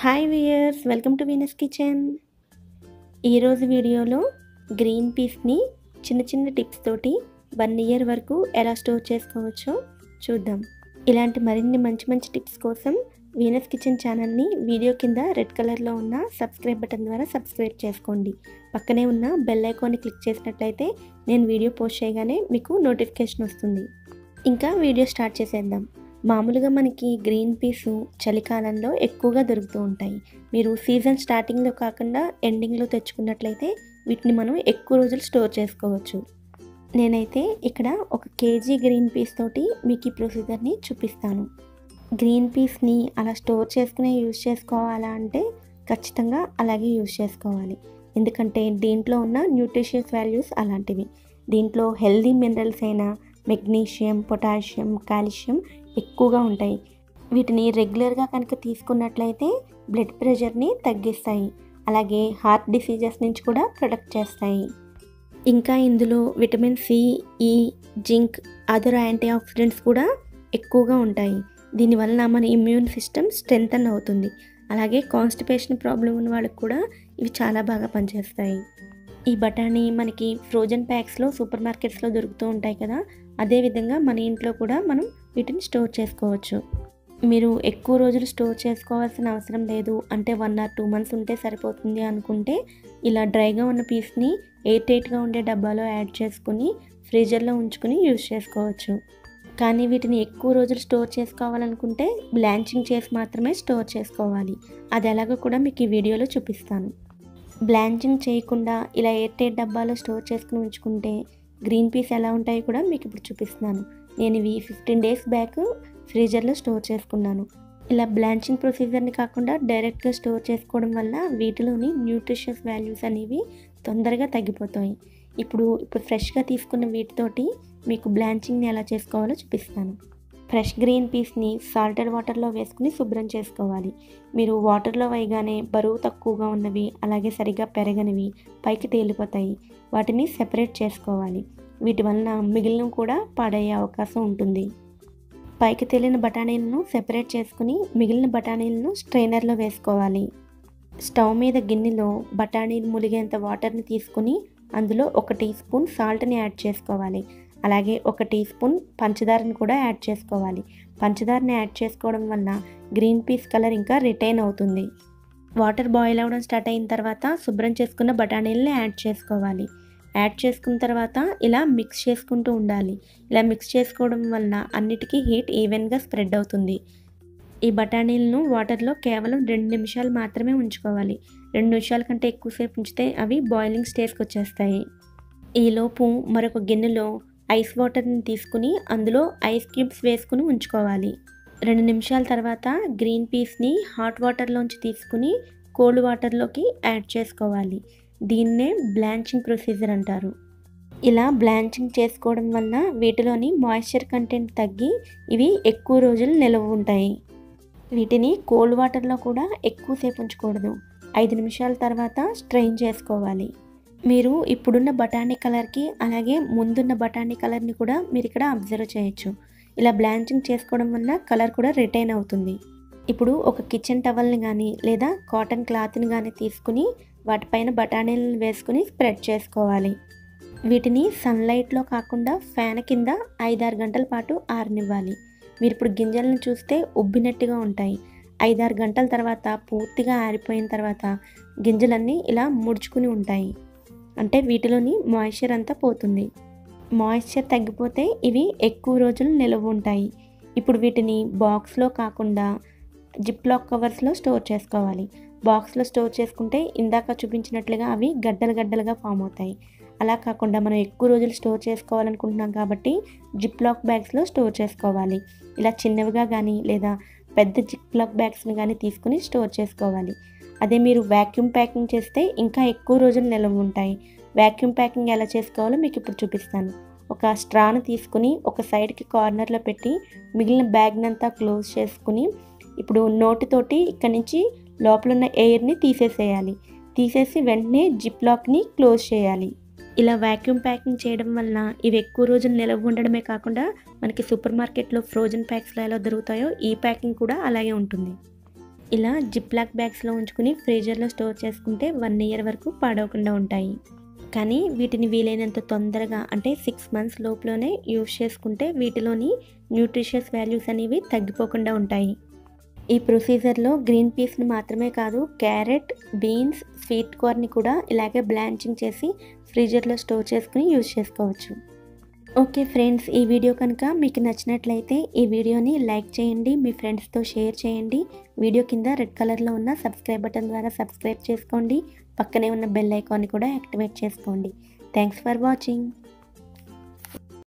hi viewers welcome to Venus kitchen ఈరోజు వీడియోలో green పీస్ని చిన్న చిన్న టిప్స్ తోటి వన్ ఇయర్ వరకు ఎలా స్టోర్ చేసుకోవచ్చో చూద్దాం ఇలాంటి మరిన్ని మంచి మంచి టిప్స్ కోసం వీనస్ కిచెన్ ఛానల్ని వీడియో కింద రెడ్ కలర్లో ఉన్న సబ్స్క్రైబ్ బటన్ ద్వారా సబ్స్క్రైబ్ చేసుకోండి పక్కనే ఉన్న బెల్ ఐకాన్ని క్లిక్ చేసినట్లయితే నేను వీడియో పోస్ట్ చేయగానే మీకు నోటిఫికేషన్ వస్తుంది ఇంకా వీడియో స్టార్ట్ చేసేద్దాం మామూలుగా మనకి గ్రీన్ పీస్ చలికాలంలో ఎక్కువగా దొరుకుతూ ఉంటాయి మీరు సీజన్ స్టార్టింగ్లో కాకుండా ఎండింగ్లో తెచ్చుకున్నట్లయితే వీటిని మనం ఎక్కువ రోజులు స్టోర్ చేసుకోవచ్చు నేనైతే ఇక్కడ ఒక కేజీ గ్రీన్ పీస్ తోటి మీకు ఈ ప్రొసీజర్ని చూపిస్తాను గ్రీన్ పీస్ని అలా స్టోర్ చేసుకునే యూజ్ చేసుకోవాలా అంటే ఖచ్చితంగా అలాగే యూజ్ చేసుకోవాలి ఎందుకంటే దీంట్లో ఉన్న న్యూట్రిషియస్ వాల్యూస్ అలాంటివి దీంట్లో హెల్దీ మినరల్స్ అయినా మెగ్నీషియం పొటాషియం కాల్షియం ఎక్కువగా ఉంటాయి వీటిని రెగ్యులర్గా కనుక తీసుకున్నట్లయితే బ్లడ్ ప్రెషర్ని తగ్గిస్తాయి అలాగే హార్ట్ డిసీజెస్ నుంచి కూడా ప్రొటెక్ట్ చేస్తాయి ఇంకా ఇందులో vitamin C E zinc other antioxidants కూడా ఎక్కువగా ఉంటాయి దీనివల్ల మన ఇమ్యూన్ సిస్టమ్ స్ట్రెంగ్తన్ అవుతుంది అలాగే కాన్స్టిపేషన్ ప్రాబ్లం ఉన్న వాళ్ళకి కూడా ఇవి చాలా బాగా పనిచేస్తాయి ఈ బఠానీ మనకి ఫ్రోజన్ ప్యాక్స్లో సూపర్ మార్కెట్స్లో దొరుకుతూ ఉంటాయి కదా అదేవిధంగా మన ఇంట్లో కూడా మనం వీటిని స్టోర్ చేసుకోవచ్చు మీరు ఎక్కువ రోజులు స్టోర్ చేసుకోవాల్సిన అవసరం లేదు అంటే వన్ ఆర్ టూ మంత్స్ ఉంటే సరిపోతుంది అనుకుంటే ఇలా డ్రైగా ఉన్న పీస్ని ఎయిర్ టైట్గా ఉండే డబ్బాలో యాడ్ చేసుకుని ఫ్రీజర్లో ఉంచుకుని యూజ్ చేసుకోవచ్చు కానీ వీటిని ఎక్కువ రోజులు స్టోర్ చేసుకోవాలనుకుంటే బ్లాంచింగ్ చేసి మాత్రమే స్టోర్ చేసుకోవాలి అది ఎలాగో కూడా మీకు ఈ వీడియోలో చూపిస్తాను బ్లాంచింగ్ చేయకుండా ఇలా ఎయిర్ టైట్ డబ్బాలో స్టోర్ చేసుకుని ఉంచుకుంటే గ్రీన్ పీస్ ఎలా ఉంటాయో కూడా మీకు ఇప్పుడు చూపిస్తున్నాను నేను ఇవి ఫిఫ్టీన్ డేస్ బ్యాక్ ఫ్రీజర్లో స్టోర్ చేసుకున్నాను ఇలా బ్లాంచింగ్ ప్రొసీజర్ని కాకుండా డైరెక్ట్గా స్టోర్ చేసుకోవడం వల్ల వీటిలోని న్యూట్రిషియస్ వాల్యూస్ అనేవి తొందరగా తగ్గిపోతాయి ఇప్పుడు ఇప్పుడు ఫ్రెష్గా తీసుకున్న వీటితోటి మీకు బ్లాంచింగ్ని ఎలా చేసుకోవాలో చూపిస్తాను ఫ్రెష్ గ్రీన్ పీస్ని సాల్టెడ్ వాటర్లో వేసుకుని శుభ్రం చేసుకోవాలి మీరు వాటర్లో వేయగానే బరువు తక్కువగా ఉన్నవి అలాగే సరిగా పెరగనివి పైకి తేలిపోతాయి వాటిని సెపరేట్ చేసుకోవాలి వీటి వలన మిగిలిన కూడా పాడయ్యే అవకాశం ఉంటుంది పైకి తేలిన బఠానీలను సెపరేట్ చేసుకుని మిగిలిన బఠానీలను స్ట్రైనర్లో వేసుకోవాలి స్టవ్ మీద గిన్నెలో బఠానీలు ములిగేంత వాటర్ని తీసుకుని అందులో ఒక టీ స్పూన్ సాల్ట్ని యాడ్ చేసుకోవాలి అలాగే ఒక టీ స్పూన్ పంచదారని కూడా యాడ్ చేసుకోవాలి పంచదారని యాడ్ చేసుకోవడం వల్ల గ్రీన్ పీస్ కలర్ ఇంకా రిటైన్ అవుతుంది వాటర్ బాయిల్ అవ్వడం స్టార్ట్ అయిన తర్వాత శుభ్రం చేసుకున్న బఠానీలని యాడ్ చేసుకోవాలి యాడ్ చేసుకున్న తర్వాత ఇలా మిక్స్ చేసుకుంటూ ఉండాలి ఇలా మిక్స్ చేసుకోవడం వలన అన్నిటికీ హీట్ ఈవెన్గా స్ప్రెడ్ అవుతుంది ఈ బఠానీలను వాటర్లో కేవలం రెండు నిమిషాలు మాత్రమే ఉంచుకోవాలి రెండు నిమిషాల కంటే ఎక్కువసేపు ఉంచితే అవి బాయిలింగ్ స్టేజ్కి వచ్చేస్తాయి ఈలోపు మరొక గిన్నెలో ఐస్ వాటర్ని తీసుకుని అందులో ఐస్ క్యూబ్స్ వేసుకుని ఉంచుకోవాలి రెండు నిమిషాల తర్వాత గ్రీన్ పీస్ని హాట్ వాటర్లోంచి తీసుకుని కోల్డ్ వాటర్లోకి యాడ్ చేసుకోవాలి దీన్నే బ్లాంచింగ్ ప్రొసీజర్ అంటారు ఇలా బ్లాంచింగ్ చేసుకోవడం వల్ల వీటిలోని మాయిశ్చర్ కంటెంట్ తగ్గి ఇవి ఎక్కువ రోజులు నిలవ ఉంటాయి వీటిని కోల్డ్ వాటర్లో కూడా ఎక్కువసేపు ఉంచకూడదు ఐదు నిమిషాల తర్వాత స్ట్రెయిన్ చేసుకోవాలి మీరు ఇప్పుడున్న బఠానీ కలర్కి అలాగే ముందున్న బఠానీ కలర్ని కూడా మీరు ఇక్కడ అబ్జర్వ్ చేయొచ్చు ఇలా బ్లాంచింగ్ చేసుకోవడం వల్ల కలర్ కూడా రిటైన్ అవుతుంది ఇప్పుడు ఒక కిచెన్ టవల్ని కానీ లేదా కాటన్ క్లాత్ని కానీ తీసుకుని వాటిపైన బఠానీలను వేసుకుని స్ప్రెడ్ చేసుకోవాలి వీటిని సన్లైట్లో కాకుండా ఫ్యాన్ కింద ఐదారు గంటల పాటు ఆరనివ్వాలి మీరు ఇప్పుడు గింజలను చూస్తే ఉబ్బినట్టుగా ఉంటాయి ఐదారు గంటల తర్వాత పూర్తిగా ఆరిపోయిన తర్వాత గింజలన్నీ ఇలా ముడుచుకుని ఉంటాయి అంటే వీటిలోని మాయిశ్చర్ అంతా పోతుంది మాయిశ్చర్ తగ్గిపోతే ఇవి ఎక్కువ రోజులు నిలవ ఉంటాయి ఇప్పుడు వీటిని బాక్స్లో కాకుండా జిప్ లాక్ కవర్స్లో స్టోర్ చేసుకోవాలి బాక్స్లో స్టోర్ చేసుకుంటే ఇందాక చూపించినట్లుగా అవి గడ్డలు గడ్డలుగా ఫామ్ అవుతాయి అలా కాకుండా మనం ఎక్కువ రోజులు స్టోర్ చేసుకోవాలనుకుంటున్నాం కాబట్టి జిప్ లాక్ బ్యాగ్స్లో స్టోర్ చేసుకోవాలి ఇలా చిన్నవిగా కానీ లేదా పెద్ద జిప్ లాక్ బ్యాగ్స్ని కానీ తీసుకుని స్టోర్ చేసుకోవాలి అదే మీరు వ్యాక్యూమ్ ప్యాకింగ్ చేస్తే ఇంకా ఎక్కువ రోజులు నిలవ ఉంటాయి వ్యాక్యూమ్ ప్యాకింగ్ ఎలా చేసుకోవాలో మీకు ఇప్పుడు చూపిస్తాను ఒక స్ట్రాను తీసుకుని ఒక సైడ్కి కార్నర్లో పెట్టి మిగిలిన బ్యాగ్నంతా క్లోజ్ చేసుకుని ఇప్పుడు నోటితోటి ఇక్కడ నుంచి లోపల ఉన్న ఎయిర్ని తీసేసేయాలి తీసేసి వెంటనే జిప్ లాక్ని క్లోజ్ చేయాలి ఇలా వ్యాక్యూమ్ ప్యాకింగ్ చేయడం వలన ఇవి ఎక్కువ రోజులు నిలవ ఉండడమే కాకుండా మనకి సూపర్ మార్కెట్లో ఫ్రోజన్ ప్యాక్స్లో ఎలా దొరుకుతాయో ఈ ప్యాకింగ్ కూడా అలాగే ఉంటుంది ఇలా జిప్లాక్ బ్యాగ్స్లో ఉంచుకుని ఫ్రీజర్లో స్టోర్ చేసుకుంటే వన్ ఇయర్ వరకు పాడవకుండా ఉంటాయి కానీ వీటిని వీలైనంత తొందరగా అంటే సిక్స్ మంత్స్ లోపులోనే యూజ్ చేసుకుంటే వీటిలోని న్యూట్రిషియస్ వాల్యూస్ అనేవి తగ్గిపోకుండా ఉంటాయి ఈ ప్రొసీజర్లో గ్రీన్ పీస్ని మాత్రమే కాదు క్యారెట్ బీన్స్ స్వీట్ కార్న్ని కూడా ఇలాగే బ్లాంచింగ్ చేసి ఫ్రీజర్లో స్టోర్ చేసుకుని యూజ్ చేసుకోవచ్చు ఓకే ఫ్రెండ్స్ ఈ వీడియో కనుక మీకు నచ్చినట్లయితే ఈ వీడియోని లైక్ చేయండి మీ ఫ్రెండ్స్తో షేర్ చేయండి వీడియో కింద రెడ్ కలర్లో ఉన్న సబ్స్క్రైబ్ బటన్ ద్వారా సబ్స్క్రైబ్ చేసుకోండి పక్కనే ఉన్న బెల్ ఐకాన్ని కూడా యాక్టివేట్ చేసుకోండి థ్యాంక్స్ ఫర్ వాచింగ్